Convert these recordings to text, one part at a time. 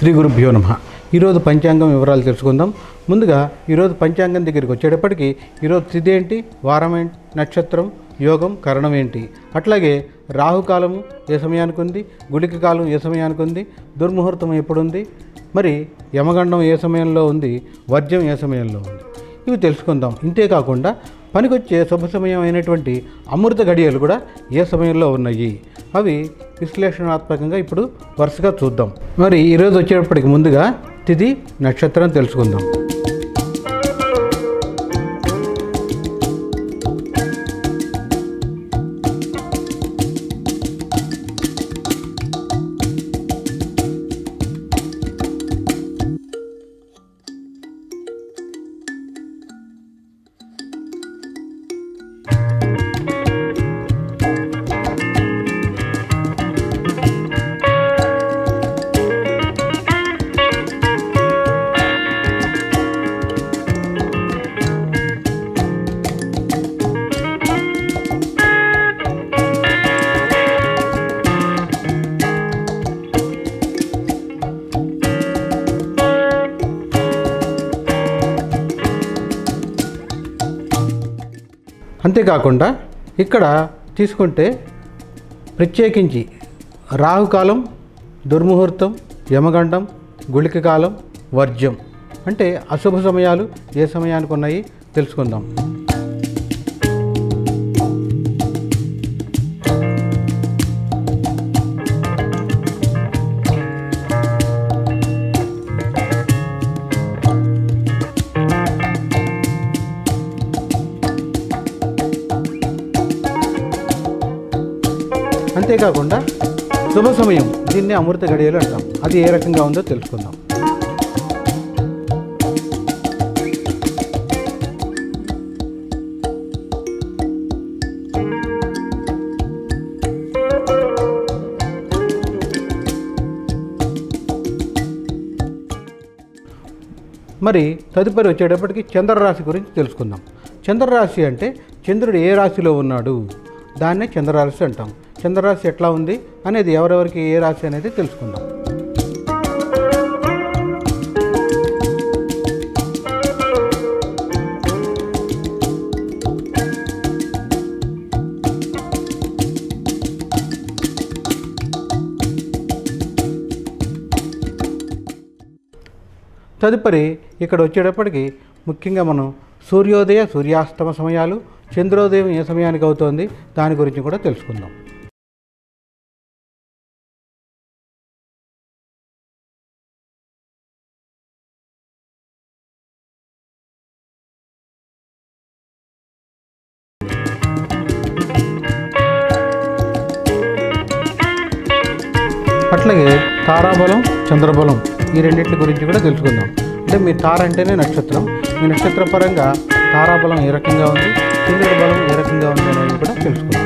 శ్రీ గురుభ్యో నమ ఈరోజు పంచాంగం వివరాలు తెలుసుకుందాం ముందుగా ఈరోజు పంచాంగం దగ్గరికి వచ్చేటప్పటికి ఈరోజు తిథి ఏంటి వారం ఏంటి నక్షత్రం యోగం కరణం ఏంటి అట్లాగే రాహుకాలము ఏ సమయానికి ఉంది గుళిక కాలం ఏ సమయానికి ఉంది దుర్ముహూర్తం ఎప్పుడుంది మరి యమగండం ఏ సమయంలో ఉంది వర్జ్యం ఏ సమయంలో ఉంది ఇవి తెలుసుకుందాం ఇంతే కాకుండా పనికొచ్చే శుభ సమయం అయినటువంటి అమృత గడియలు కూడా ఏ సమయంలో ఉన్నాయి అవి విశ్లేషణాత్మకంగా ఇప్పుడు వరుసగా చూద్దాం మరి ఈరోజు వచ్చేటప్పటికి ముందుగా తిథి నక్షత్రం తెలుసుకుందాం అంతేకాకుండా ఇక్కడ తీసుకుంటే ప్రత్యేకించి రాహుకాలం దుర్ముహూర్తం యమగండం గుళిక కాలం వర్జ్యం అంటే అశుభ సమయాలు ఏ సమయానికి ఉన్నాయి తెలుసుకుందాం అంతేకాకుండా శుభ సమయం దీన్ని అమృత గడియలు అంటాం అది ఏ రకంగా ఉందో తెలుసుకుందాం మరి తదుపరి వచ్చేటప్పటికి చంద్రరాశి గురించి తెలుసుకుందాం చంద్రరాశి అంటే చంద్రుడు ఏ రాశిలో ఉన్నాడు దాన్నే చంద్రరాశి అంటాం చంద్రరాశి ఎట్లా ఉంది అనేది ఎవరెవరికి ఏ రాశి అనేది తెలుసుకుందాం తదుపరి ఇక్కడ వచ్చేటప్పటికి ముఖ్యంగా మనం సూర్యోదయ సూర్యాస్తమ సమయాలు చంద్రోదయం ఏ సమయానికి అవుతోంది దాని గురించి కూడా తెలుసుకుందాం అట్లాగే తారాబలం చంద్రబలం ఈ రెండింటి గురించి కూడా తెలుసుకుందాం అంటే మీ తార అంటేనే నక్షత్రం మీ నక్షత్ర పరంగా తారాబలం ఏ రకంగా ఉంది చంద్రుడి బలం ఏ రకంగా ఉంది అనేది కూడా తెలుసుకుందాం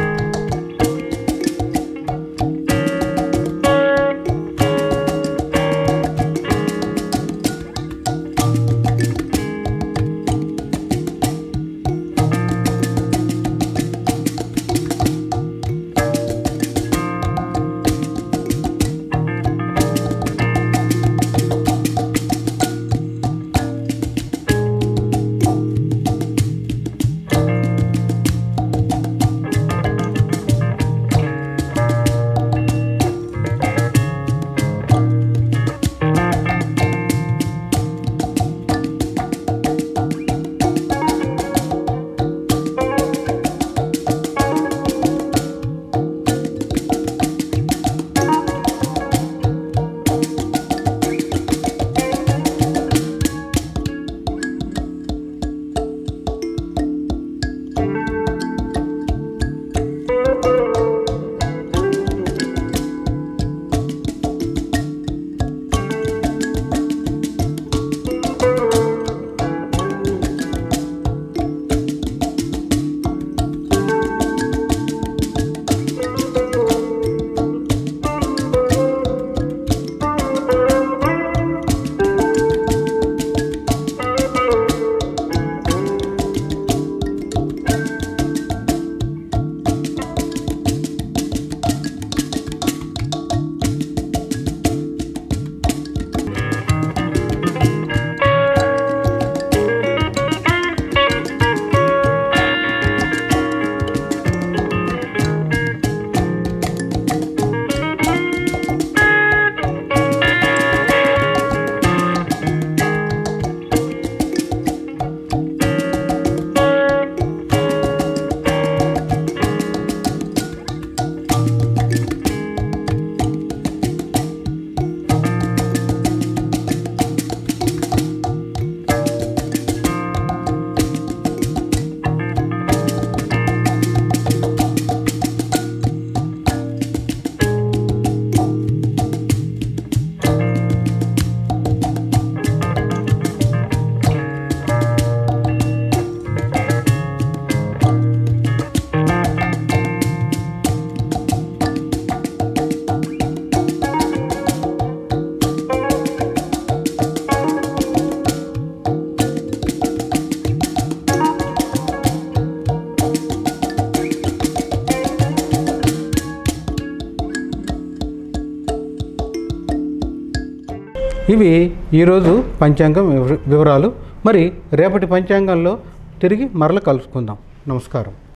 ఇవి ఈరోజు పంచాంగం వివ- వివరాలు మరి రేపటి పంచాంగంలో తిరిగి మరల కలుసుకుందాం నమస్కారం